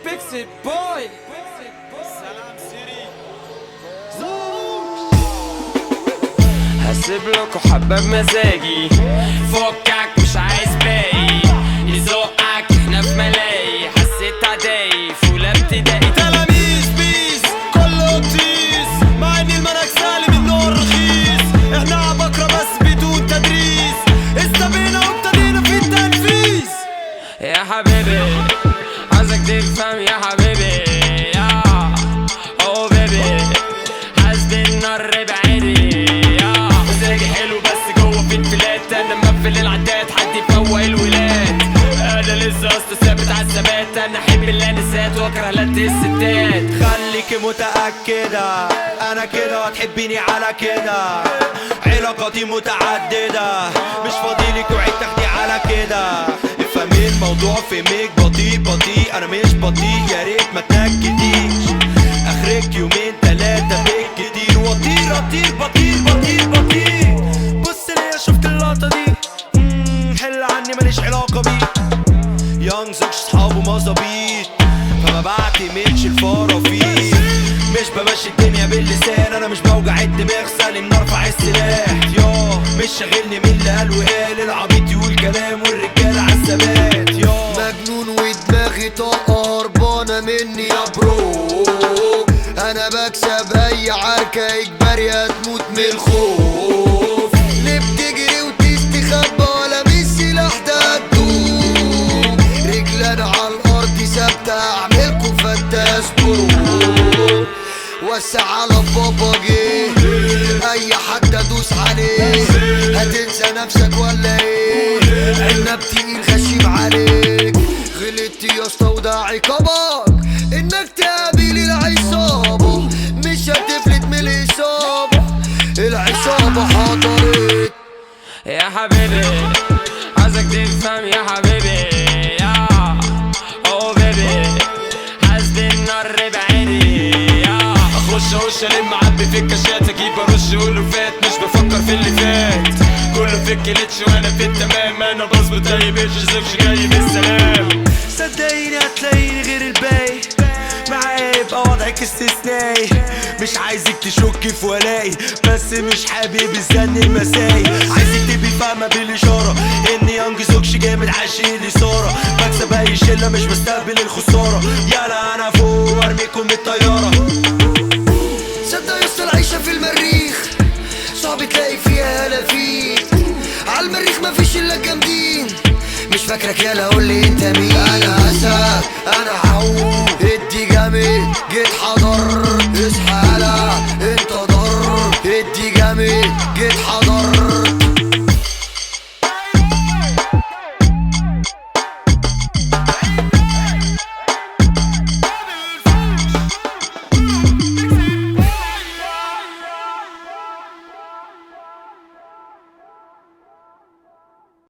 بيكسي بوي هسيب لكم حبة بمزاجي فكك مش عايز باقي يزقك احنا في ملاهي حسيت عداي فولة ابتدائي تلاميذ بيس كله بتيس مع ان المنهج سالم النور رخيص احنا عبقرة بس بدون تدريس استبينا وابتدينا في التنفيذ يا حبيبي عايزك تفهم يا حبيبي يا او بيبي حاسبي النار بعيدي يا مزاجي حلو بس جوه في انفلات انا مقفل العداد حد يفوق الولاد انا لسه اصلا ثابت على الثبات انا احب الانسات واكره لد الستات خليك متأكدة أنا كده هتحبيني على كده علاقاتي متعددة مش فاضيلك وعيد تاخدي على كده افهمي الموضوع فهمك بطيء بطيء أنا مش بطيء يا ريت ما تنكديش آخرك يومين تلاتة بالكتير وطير أطير بطير بطير بطير بص ليا شفت اللقطة دي مم، حل عني ماليش علاقة بيه يانج زوج صحابه مظابيط فما بعتمدش الفرافيل مش بمشي الدنيا باللسان انا مش بوجع الدماغ سالم نرفع السلاح يا مش شاغلني مين اللي قال وقال العبيط يقول كلام والرجاله عالثبات يا مجنون ودماغي طاقة هربانة مني يا برو انا بكسب اي عركة اجباري هتموت من الخوف ليه بتجري وتستخبى ولا مش سلاح ده هتدوب رجلنا على الارض ثابتة اعملكم فتاس برو وسع على بابا جه اي حد ادوس عليه هتنسى نفسك ولا ايه عنب تقيل غشيم عليك غلطت يا اسطى وده عقابك انك تقابل العصابة مش هتفلت من الاصابة العصابة حضرت يا حبيبي عايزك تفهم يا حبيبي يا او بيبي حاسبي النار بعيدي يا اخش اخش الم عبي في الكاشات اجيب ارش قوله فات مش بفكر في اللي فات كله في الكليتش وانا في التمام انا بظبط اي بيتش زوجش جاي بالسلام صدقيني هتلاقيني غير الباقي معايا يبقى وضعك استثنائي مش عايزك تشكي في ولائي بس مش حابب الزن المسائي عايزك تبقي فاهمة بالإشارة إن يانج زوجش جامد عاشق الإثارة بكسب أي شلة مش بستقبل الخسارة يلا أنا فوق وأرميكم من الطيارة صدق يا اسطى العيشة في المريخ صعب تلاقي فيها هلافيت على المريخ مفيش الا جامدين مش فاكرك يالا قول لي انت مين انا اسد انا حقوق ادي جامد جيت حضر اصحى يالا